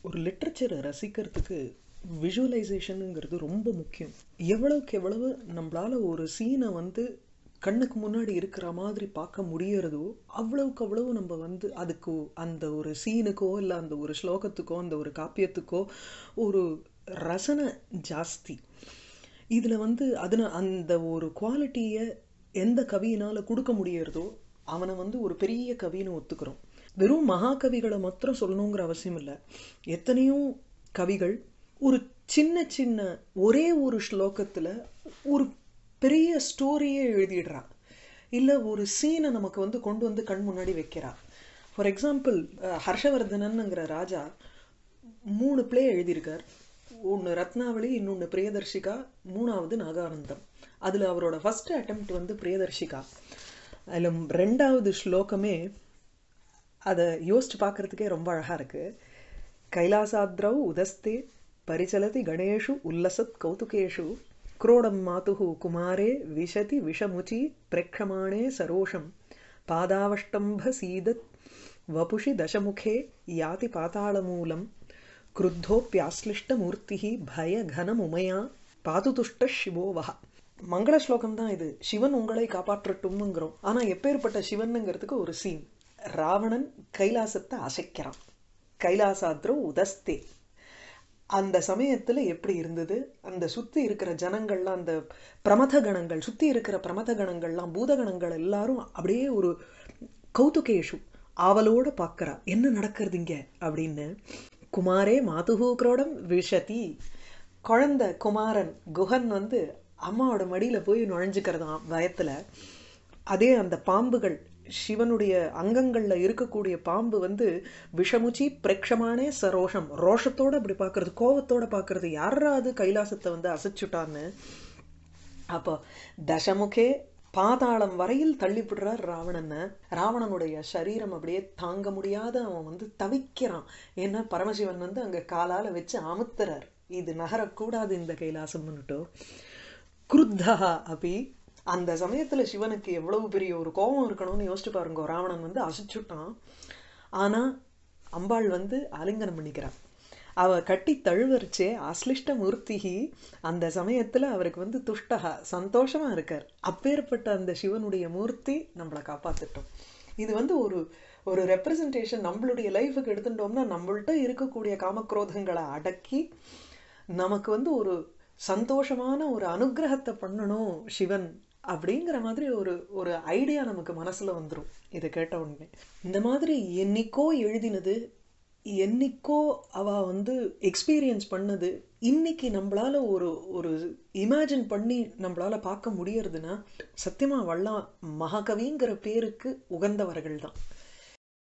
ஒரு லிட்ரேச்சரை ரசிக்கிறதுக்கு விஷுவலைசேஷனுங்கிறது ரொம்ப முக்கியம் எவ்வளவுக்கு எவ்வளவு நம்மளால் ஒரு சீனை வந்து கண்ணுக்கு முன்னாடி இருக்கிற மாதிரி பார்க்க முடியறதோ அவ்வளவுக்கு அவ்வளவு நம்ம வந்து அதுக்கு அந்த ஒரு சீனுக்கோ இல்லை அந்த ஒரு ஸ்லோகத்துக்கோ அந்த ஒரு காப்பியத்துக்கோ ஒரு ரசனை ஜாஸ்தி இதில் வந்து அதில் அந்த ஒரு குவாலிட்டியை எந்த கவியினால் கொடுக்க முடியறதோ அவனை வந்து ஒரு பெரிய கவின்னு ஒத்துக்கிறோம் வெறும் மகாகவிகளை மாத்திரம் சொல்லணுங்கிற அவசியம் இல்லை எத்தனையோ கவிகள் ஒரு சின்ன சின்ன ஒரே ஒரு ஸ்லோகத்தில் ஒரு பெரிய ஸ்டோரியே எழுதிடுறா இல்லை ஒரு சீனை நமக்கு வந்து கொண்டு வந்து கண் முன்னாடி வைக்கிறா ஃபார் எக்ஸாம்பிள் ஹர்ஷவர்தனன்ங்கிற ராஜா மூணு பிளே எழுதியிருக்கார் ஒன்று ரத்னாவளி இன்னொன்று பிரியதர்ஷிகா மூணாவது நாகானந்தம் அதில் அவரோட ஃபஸ்ட் அட்டெம்ப்ட் வந்து பிரியதர்ஷிகா அதில் ரெண்டாவது ஸ்லோகமே அதை யோசிச்சு பார்க்குறதுக்கே ரொம்ப அழகாக இருக்குது கைலாசாத்ரௌ உதஸ்தே பரிச்சலதி கணேஷு உல்லசத் கௌதுகேஷு क्रोडं मातुः कुमारे विशति विषमुचि प्रेक्षमाणे सरोषं पादावष्टम्भसीदत् वपुषि दशमुखे याति पाताळमूलं क्रुद्धोऽप्याश्लिष्टमूर्तिः भयघनमुमया பாது துஷ்ட சிவோவஹா மங்கள ஸ்லோகம் தான் இது சிவன் உங்களை காப்பாற்றட்டும்ங்கிறோம் ஆனால் எப்பேற்பட்ட சிவனுங்கிறதுக்கு ஒரு சீன் ராவணன் கைலாசத்தை அசைக்கிறான் கைலாசாத்ரோ உதஸ்தே அந்த சமயத்தில் எப்படி இருந்தது அந்த சுற்றி இருக்கிற ஜனங்கள்லாம் அந்த பிரமத கணங்கள் சுற்றி இருக்கிற பிரமத கணங்கள்லாம் பூதகணங்கள் எல்லாரும் அப்படியே ஒரு கௌதுகேஷு ஆவலோடு பார்க்குறா என்ன நடக்கிறது இங்கே அப்படின்னு குமாரே மாதுகு குரோடம் விஷதி குழந்த குமாரன் குஹன் வந்து அம்மாவோட மடியில் போய் நுழைஞ்சுக்கிறதாம் பயத்தில் அதே அந்த பாம்புகள் சிவனுடைய அங்கங்களில் இருக்கக்கூடிய பாம்பு வந்து விஷமுச்சி பிரேட்சமானே சரோஷம் ரோஷத்தோடு அப்படி பார்க்கறது கோவத்தோடு பார்க்கறது யாராவது கைலாசத்தை வந்து அசைச்சுட்டான்னு அப்போ தசமுகே பாதாளம் வரையில் தள்ளிவிடுறார் ராவணனை ராவணனுடைய சரீரம் அப்படியே தாங்க முடியாத அவன் வந்து தவிக்கிறான் ஏன்னா பரமசிவன் வந்து அங்கே காலால் வச்சு அமுத்துறார் இது நகரக்கூடாது இந்த கைலாசம்னுட்டோ குருத்தா அப்படி அந்த சமயத்தில் சிவனுக்கு எவ்வளவு பெரிய ஒரு கோபம் இருக்கணும்னு யோசிச்சு பாருங்க ராவணன் வந்து அசைச்சுட்டான் ஆனால் அம்பாள் வந்து ஆலிங்கனம் பண்ணிக்கிறான் அவ கட்டி தழுவரிச்சே அஸ்லிஷ்ட மூர்த்திகி அந்த சமயத்தில் அவருக்கு வந்து துஷ்டகா சந்தோஷமாக இருக்கார் அப்பேற்பட்ட அந்த சிவனுடைய மூர்த்தி நம்மளை காப்பாற்றிட்டோம் இது வந்து ஒரு ஒரு ரெப்ரசன்டேஷன் நம்மளுடைய லைஃபுக்கு எடுத்துட்டோம்னா நம்மள்கிட்ட இருக்கக்கூடிய காமக்ரோதங்களை அடக்கி நமக்கு வந்து ஒரு சந்தோஷமான ஒரு அனுகிரகத்தை பண்ணணும் சிவன் அப்படிங்கிற மாதிரி ஒரு ஒரு ஐடியா நமக்கு மனசில் வந்துடும் இதை கேட்ட உடனே இந்த மாதிரி என்னைக்கோ எழுதினது என்னைக்கோ அவ வந்து எக்ஸ்பீரியன்ஸ் பண்ணது இன்னைக்கு நம்மளால ஒரு ஒரு இமேஜின் பண்ணி நம்மளால பார்க்க முடியறதுன்னா சத்தியமா வள்ளா மகாகவிங்கிற பேருக்கு உகந்தவர்கள் தான்